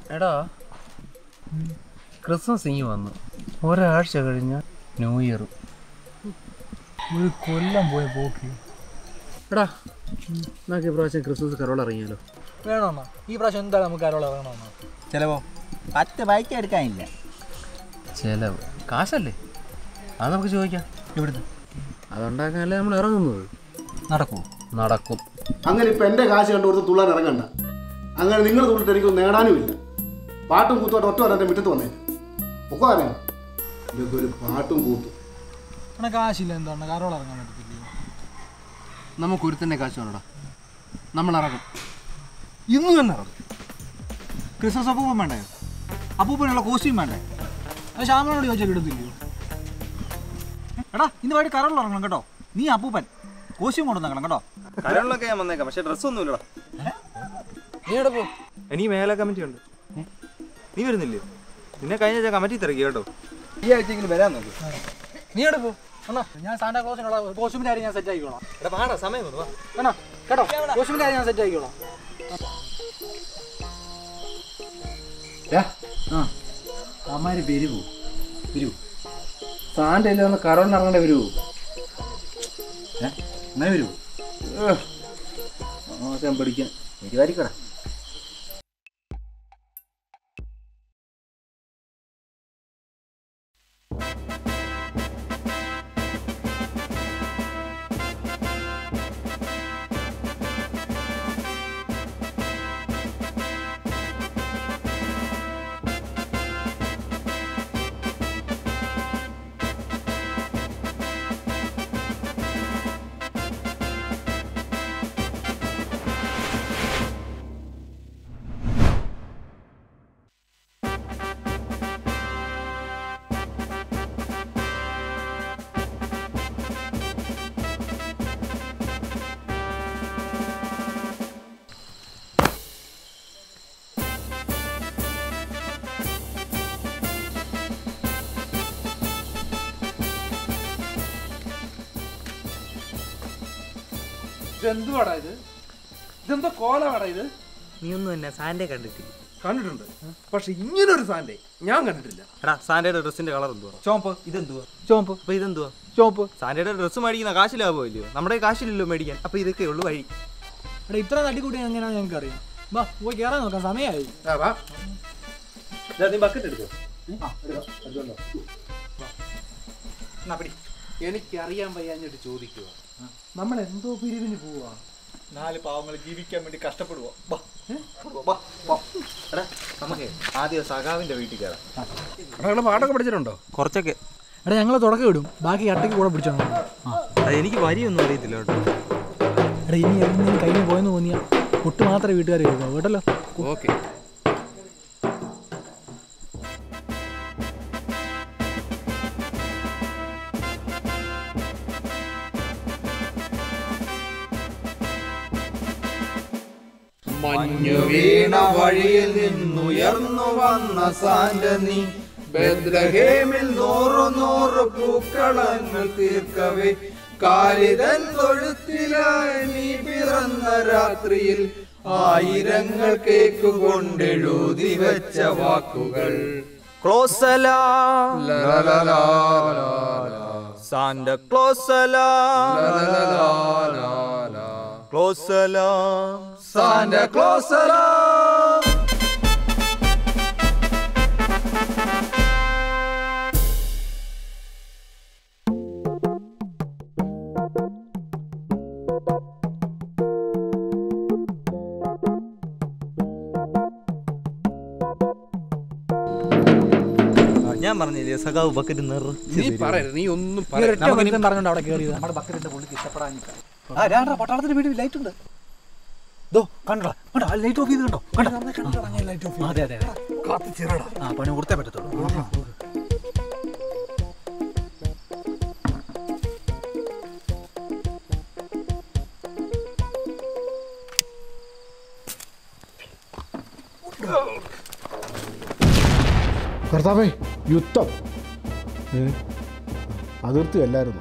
എടാ ക്രിസ്മസ് ഇങ്ങ് വന്നു ഒരാഴ്ച കഴിഞ്ഞ ന്യൂ ഇയർ ഒരു കൊല്ലം പോയ പോക്കി എടാ നമുക്ക് ഇപ്രാവശ്യം ക്രിസ്മസ് കരോൾ ഇറങ്ങിയാലോ വേണമെന്നാ ഈ പ്രാവശ്യം എന്തായാലും നമുക്ക് ആരോളം ഇറങ്ങണമെന്നാ ചിലവോ പത്ത് ബൈക്ക് എടുക്കാനില്ല ചെലവ് കാശല്ലേ അത് നമുക്ക് ചോദിക്കാം ഇവിടുന്ന് അതുണ്ടാക്കാനല്ലേ നമ്മൾ ഇറങ്ങുന്നത് നടക്കൂ നടക്കും അങ്ങനെ ഇപ്പം എൻ്റെ കാശ് കണ്ടു കൊടുത്ത് തുള്ളാൻ ഇറങ്ങണ്ട അങ്ങനെ നിങ്ങൾ തുള്ളിട്ട് എനിക്കൊന്നും നേടാനുമില്ല പാട്ടും കൂത്തോട്ട് ഒറ്റ എൻ്റെ മുറ്റത്ത് വന്നേ ഒക്കെ അറിയാം ഇതൊക്കെ ഒരു പാട്ടും കൂത്തും അങ്ങനെ കാശില്ല എന്താണ് കാരോളം ഇറങ്ങാൻ പറ്റത്തില്ലയോ നമുക്ക് ഒരുത്തന്നെ കാശ് വേണടാ നമ്മൾ ഇറങ്ങും ഇന്ന് തന്നെ ഇറങ്ങും ക്രിസ്മസ് അപ്പൂപ്പൻ വേണ്ടേ അപ്പൂപ്പനുള്ള കോസ്റ്റ്യൂം വേണ്ടേ അത് ശ്യാമനോട് ചോദിച്ചാൽ ഇടത്തില്ലയോ എടാ ഇന്ന് വൈകിട്ട് കരോളിൽ ഇറങ്ങണം കേട്ടോ നീ അപ്പൂപ്പൻ കോസ്റ്റ്യൂം കൊണ്ടുവന്നേക്കണം കേട്ടോ കരളിലൊക്കെ ഞാൻ വന്നേക്കാം പക്ഷെ ഡ്രസ്സൊന്നും ഇല്ലടാ നീ എവിടെ പോ എനിക്ക് മേലെ കമ്മിറ്റി ഉണ്ട് നീ വരുന്നില്ലേ നിന്നെ കഴിഞ്ഞ ആഴ്ച കമ്മിറ്റി തിരക്കി കേട്ടോ ഈ ആഴ്ചയെങ്കിലും വരാൻ നോക്കി നീ എവിടെ പോ അണ്ണാ ഞാൻ സാന്റാ ക്ലോസിനുള്ള കോസ്റ്റ്യൂമിന്റെ കാര്യം ഞാൻ സെറ്റ് ആക്കിക്കോളാം എടാ പാടാ സമയം വന്നു വാ അണ്ണാ കേട്ടോ കോസ്റ്റ്യൂമിന്റെ കാര്യം ഞാൻ സെറ്റ് ആക്കിക്കോളാം അമ്മാര് വരുവോ വരൂ സാൻ്റെ ഒന്ന് കരോളിന് ഇറങ്ങേണ്ട വരുവോ ഏ അങ്ങനെ വരുവോ ഞാൻ പഠിക്കാൻ വരുവായിരിക്കടാ ഇതെന്തുവാടാ ഇത് ഇതെന്താ കോലമാടാ ഇത് നീ ഒന്നും എന്നെ സാൻഡേ കണ്ടിട്ടില്ല കണ്ടിട്ടുണ്ട് പക്ഷെ ഇങ്ങനൊരു സാൻഡേ ഞാൻ കണ്ടിട്ടില്ല എടാ സാൻഡയുടെ ഡ്രസ്സിന്റെ കളർ എന്തുവാ ചോമ്പ് ഇതെന്തുവാ ചോപ്പ് അപ്പൊ ഇതെന്തുവാ ചോപ്പ് സാൻഡയുടെ ഡ്രസ്സ് മേടിക്കുന്ന കാശ് ലാഭമില്ലയോ നമ്മുടെ കയ്യിൽ കാശില്ലല്ലോ മേടിക്കാൻ അപ്പൊ ഇതൊക്കെ ഉള്ളു വഴി എടാ ഇത്ര തട്ടിക്കൂട്ടി എങ്ങനെയാണെന്ന് ഞങ്ങൾക്ക് അറിയാം വാ പോയി കയറാൻ നോക്കാം സമയമായി ആ, വാ. നീ ബക്കറ്റ് എടുക്കോ എനിക്കറിയാൻ വയ്യാഞ്ഞിട്ട് ചോദിക്കുക നമ്മൾ എന്തോ പിരിവിന് പോവാ നാല് പാവങ്ങൾ ജീവിക്കാൻ വേണ്ടി കഷ്ടപ്പെടുവോ എടാ നമുക്ക് ആദ്യം സഖാവിന്റെ വീട്ടിൽ കയറാം എടാ, നിങ്ങള് പാട്ടൊക്കെ പഠിച്ചിട്ടുണ്ടോ കുറച്ചൊക്കെ എടാ ഞങ്ങൾ തുടക്കം വിടും ബാക്കി അട്ടയ്ക്ക് കൂടെ പിടിച്ചോണം അത് എനിക്ക് വരിയൊന്നും അറിയത്തില്ല കേട്ടോ എടാ ഇനി എവിടെയും കയ്യിൽ പോയെന്ന് തോന്നിയാ ഒട്ട് മാത്രമേ വീട്ടുകാർ കേൾക്കാവൂ കേട്ടല്ലോ ഓക്കെ മഞ്ഞു വീണ വഴിയിൽ നിന്നുയർന്നു വന്ന സാന്റനി ബദ്രഹേമിൽ നൂറു നൂറ് പൂക്കളങ്ങൾ തീർക്കവേ കാലിതൻ തൊഴുത്തിലായി നീ പിറന്ന രാത്രിയിൽ ആയിരങ്ങൾ കേക്കുകൊണ്ടെഴുതി വെച്ച വാക്കുകൾ ക്ലോസലാ ലലലലാ, സാന്റ ക്ലോസലാ ലലലലാ, ക്ലോസലാ സാന്റ ക്ലോസലാ ഞാൻ പറഞ്ഞില്ലേ സഖാവ് ബക്കറ്റ് നിറ നീ പറയരുത് നീ ഒന്നും ഈ പറയരുത് ഒരൊറ്റ മനുഷ്യൻ പറഞ്ഞുകൊണ്ട് അവിടെ കയറിയത് നമ്മുടെ ബക്കറ്റിന്റെ പുള്ളിക്ക് ഇഷ്ടപ്പെടാഞ്ഞിട്ടാ ആ രാണ്ടാ പട്ടാളത്തിന്റെ വീട്ടിൽ ലൈറ്റ് ഉണ്ട് ദോ കണ്ടോ കണ്ടോ ലൈറ്റ് ഓഫ് ചെയ്ത് കണ്ടോ കണ്ടോ ലൈറ്റ് ഓഫ് അതെ അതെ ആ പണി കൊടുത്തേ പറ്റത്തുള്ളൂ കർത്താവേ യുദ്ധം ഏ? അതിർത്തി അല്ലായിരുന്നു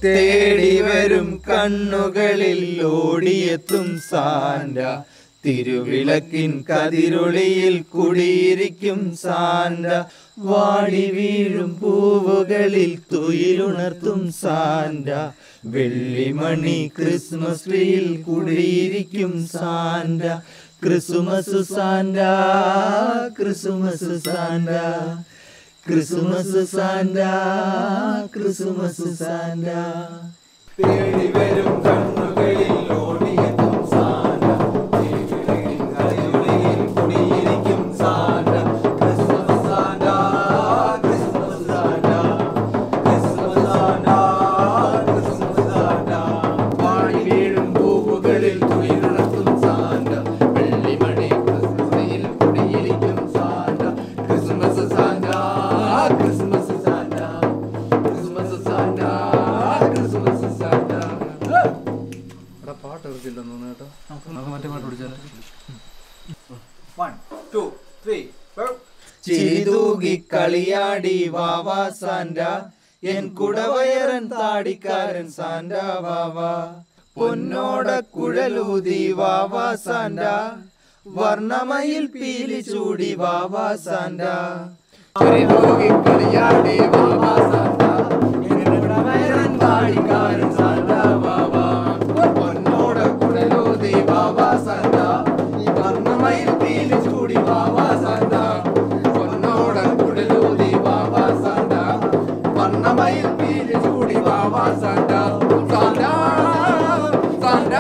തേടി വരും കണ്ണുകളിൽ ഓടിയെത്തും സാന്റ തിരുവിളക്കിൻ കതിരൊളിയിൽ കുടിയിരിക്കും സാന്റ വാടി വീഴും പൂവുകളിൽ തുയിലുണർത്തും സാന്റ വെള്ളിമണി ക്രിസ്മസ് ട്രീയിൽ കുടിയിരിക്കും Santa Christmas Santa Christmas Santa Christmas Santa Christmas Santa തേടി വരും കണ്ണുകളിൽ ഓടിയെത്തും സാന്റ തിരുവിളക്കിൻ കതിരൊളിയിൽ കുടിയിരിക്കും Santa Christmas Santa Christmas Santa Christmas Santa Christmas Santa വാടി വീഴും പൂവുകളിൽ തുയിലുണർത്തും സാന്റ വെള്ളിമണി ക്രിസ്മസിൽ കുടിയിരിക്കും Santa Christmas Santa Christmas Santa Christmas Santa Christmas Santa എടാ പാട്ട് ഇറക്കില്ലെന്ന് തോന്നുന്നു കേട്ടോ നമുക്ക് മറ്റേ പാട്ട് പിടിച്ചാലോ ചിരിതൂകി കളിയാടി വാവാ സാന്റ എൻ കുടവയറൻ താടിക്കാരൻ സാന്റ വാവാ പൊന്നോട കുഴലൂതി വാവാ സാന്റ വർണ്ണമയിൽ പീലി ചൂടി വാവാ സാന്റ ചിരിതൂകി കളിയാടി വാവാ സാന്റ എൻ കുടവയറൻ താടിക്കാരൻ സാന്റ വാവാ പൊന്നോട കുഴലൂതി വാവാ സാന്റ വർണ്ണമയിൽ പീലി ചൂടി വാവാ സാന്റ പൊന്നോട കുഴലൂതി വാവാ സാന്റ വർണ്ണമയിൽ പീലി ചൂടി വാവാ സാന്റ സാന്റ സാന്റ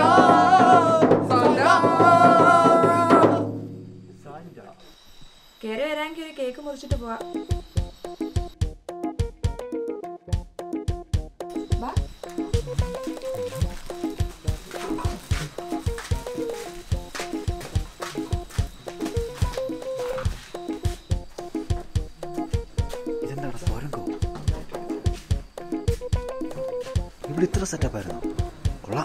സാന്റ കയറി വരാമെങ്കിൽ ഒരു കേക്ക് മുറിച്ചിട്ട് പോവാ വാ. ഇതെന്താണ് സ്വരങ്കോ ഇവിടെ ഇത്ര സെറ്റപ്പ് ആയിരുന്നു കൊള്ളാം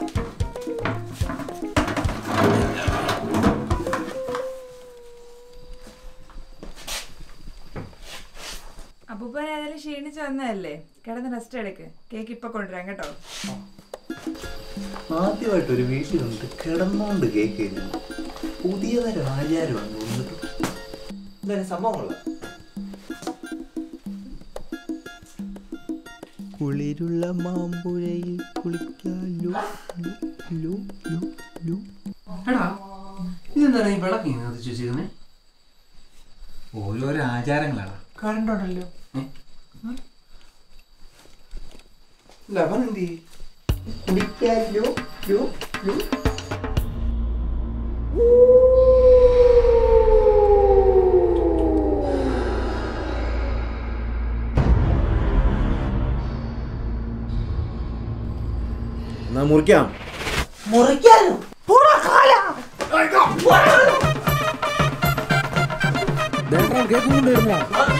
അപ്പൂപ്പൻ ഏതായാലും ക്ഷീണിച്ച് വന്നതല്ലേ കിടന്ന് റെസ്റ്റ് എടുക്ക് കേക്ക് ഇപ്പൊ കൊണ്ടുവരാം കേട്ടോ ആദ്യമായിട്ട് ഒരു വീട്ടിലുണ്ട് കിടന്നോണ്ട് കേക്ക് തിന്നുന്നു. പുതിയതരം ആചാരമാണ് തോന്നുന്നത് എന്തായാലും സംഭവമുള്ള കുളിരുള്ള മാമ്പുഴയിൽ കുളിക്കാലോ ലോ, ലോ, ലോ. എടാ ഇതെന്താണ് ഈ വിളക്ക് ഇങ്ങനെ കത്തിച്ച് വെച്ചേക്കുന്നേ ഓരോരോ ആചാരങ്ങളാണ് കറണ്ട് ഉണ്ടല്ലോ ലവൻ എന്ത് ചെയ്യും കുളിക്കാലോ ലോ, ലോ. എന്നാ മുറിക്കാം കേക്ക് കൊണ്ടുവരുന്നോ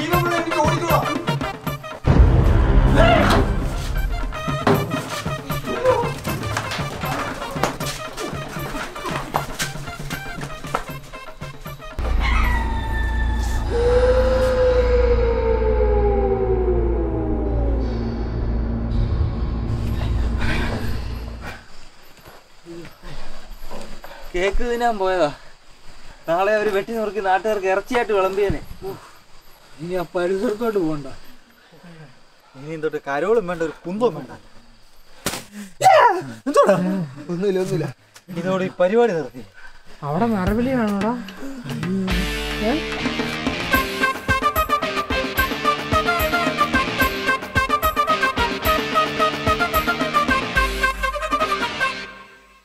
കേക്ക് തിന്നാൻ പോയതാ നാളെ അവര് വെട്ടി നുറുക്കി നാട്ടുകാർക്ക് ഇറച്ചിയായിട്ട് വിളമ്പിയനെ ഇനി ആ പരിസരത്തോട്ട് പോകണ്ട ഇനി തൊട്ട് കരോളും വേണ്ട ഒരു കുന്തവും വേണ്ട ഒന്നുമില്ല ഒന്നുമില്ല ഇതോടെ ഈ പരിപാടി നിർത്തി അവിടെ മറവിളിയാണോടാ